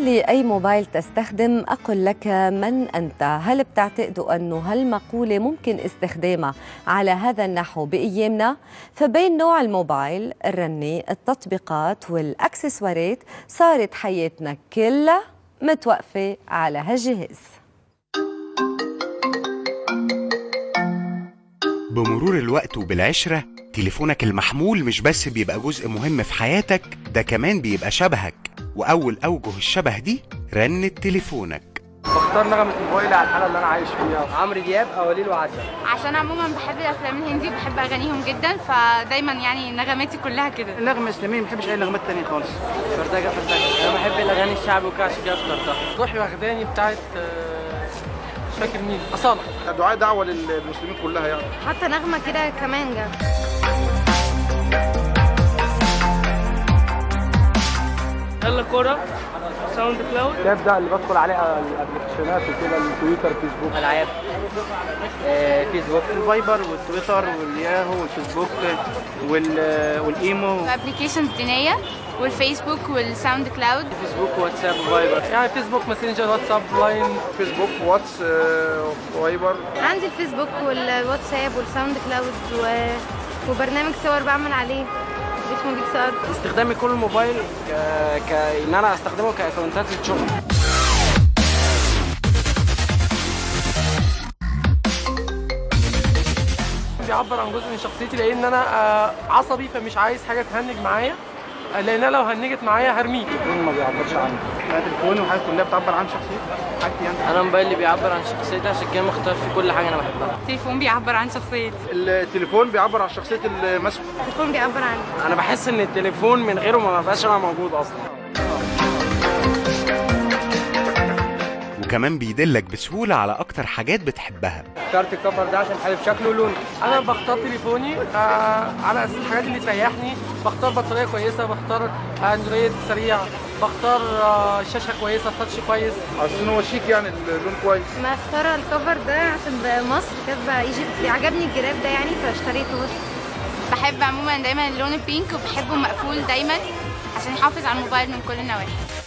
لي أي موبايل تستخدم أقل لك من أنت هل بتعتقدوا أنه هالمقولة ممكن استخدامها على هذا النحو بأيامنا فبين نوع الموبايل الرنة التطبيقات والأكسسوارات صارت حياتنا كلها متوقفة على هالجهاز بمرور الوقت وبالعشرة تليفونك المحمول مش بس بيبقى جزء مهم في حياتك ده كمان بيبقى شبهك وأول أوجه الشبه دي رنة تليفونك بختار نغمة موبايلي على الحالة اللي أنا عايش فيها عمرو دياب أو وليل وعسل عشان عموما بحب الافلام الهندي وبحب اغانيهم جدا فدايما يعني نغماتي كلها كده النغمة إسلامية ما بحبش أي نغمات تانية خالص فردجة فردجة أنا بحب الأغاني الشعبي وكده عشان كده اخترتها روحي واخداني بتاعت آه، مش فاكر مين أصالة دعاء دعوة للمسلمين كلها يعني حتى نغمه كده كمانجا يلا كورة ساوند كلاود التاب ده اللي بدخل عليه الابلكيشنات وكده التويتر فيسبوك ألعاب فيسبوك الفايبر والتويتر والياهو والفيسبوك وال- والايمو ابلكيشنز دينيه والفيسبوك والساوند كلاود فيسبوك واتساب وفايبر يعني فيسبوك ماسنجر واتساب لاين فيسبوك واتس آه، فايبر عندي الفيسبوك والواتساب والساوند كلاود و... وبرنامج صور بعمل عليه اسمه بيك صور استخدامي كل الموبايل ك... ك... إن أنا أستخدمه كأكونتات للشغل بيعبر عن جزء من شخصيتي لان انا آه، عصبي فمش عايز حاجه تهنج معايا آه، لان انا لو هنجت معايا هرميه التليفون ما بيعبرش عني انا تليفوني وحاجات كلها بتعبر عن شخصيتي حاجتي يعني أنا موبايلي بيعبر عن شخصيتي عشان كده مختار فيه كل حاجة أنا بحبها التليفون بيعبر عن شخصيتي التليفون بيعبر عن شخصيه اللي ماسكه التليفون بيعبر عن أنا بحس إن التليفون من غيره ما بقاش أنا موجود أصلا وكمان بيدلك بسهولة على أكتر حاجات بتحبها اخترت الكفر ده عشان حابب شكله ولونه انا بختار تليفوني آه على اساس الحاجات اللي تريحني بختار بطاريه كويسه بختار اندرويد سريع بختار آه شاشه كويسه تاتش كويس عشان هو شيك يعني اللون كويس ما اختار الكفر ده عشان مصر كاتبه ايجيبت عجبني الجراب ده يعني فاشتريته بحب عموما دايما اللون البينك وبحبه مقفول دايما عشان يحافظ على الموبايل من كل النواحي